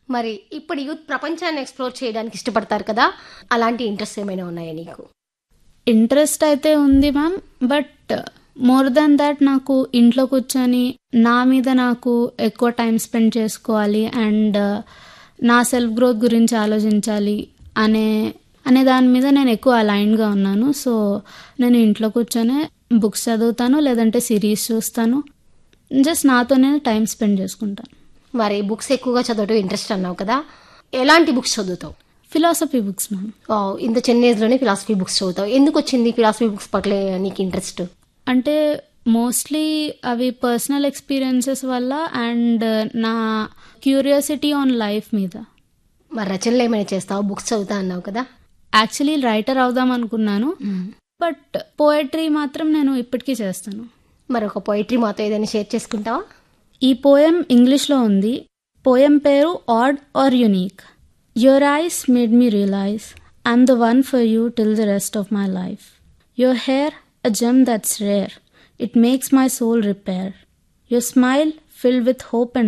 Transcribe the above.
మరి ఇప్పుడు యూత్ ప్రపంచాన్ని ఎక్స్ప్లోర్ చేయడానికి ఇష్టపడతారు కదా అలాంటి ఇంట్రెస్ట్ ఏమైనా ఉన్నాయా నీకు ఇంట్రెస్ట్ అయితే ఉంది ma'am but more then that నాకు ఇంట్లో కూర్చొని నా మీద నాకు ఎక్కువ టైం స్పెండ్ చేసుకోవాలి అండ్ నా సెల్ఫ్ గ్రోత్ గురించి ఆలోచించాలి అనే అనే దాని మీద నేను ఎక్కువ అలైన్గా ఉన్నాను సో నేను ఇంట్లో కూర్చొని బుక్స్ చదువుతాను లేదంటే సిరీస్ చూస్తాను జస్ట్ నాతోనే టైం స్పెండ్ చేసుకుంటాను మరి బుక్స్ ఎక్కువగా చదవడం ఇంట్రెస్ట్ అన్నావు కదా ఎలాంటి బుక్స్ చదువుతావు ఫిలాసఫీ బుక్స్ మ్యామ్ ఓ, ఇంత చిన్న ఏజ్లోనే ఫిలాసఫీ బుక్స్ చదువుతావు ఎందుకు వచ్చింది ఫిలాసఫీ బుక్స్ పట్ల నీకు ఇంట్రెస్ట్ అంటే మోస్ట్లీ అవి పర్సనల్ ఎక్స్పీరియన్సెస్ వల్ల అండ్ నా క్యూరియాసిటీ ఆన్ లైఫ్ మీద మరి రచనలు ఏమైనా చేస్తావు బుక్స్ చదువుతా అన్నావు కదా యాక్చువల్లీ రైటర్ అవుదాం అనుకున్నాను బట్ పోయట్రీ మాత్రం నేను ఇప్పటికీ చేస్తాను మరి ఒక పోయిటరీ మాతో ఏదైనా షేర్ చేసుకుంటావా ఈ పోయం ఇంగ్లీష్లో ఉంది పోయం పేరు odd are unique your eyes made me realize I'm the one for you till the rest of my life your hair a gem that's rare it makes my soul repair your smile filled with hope and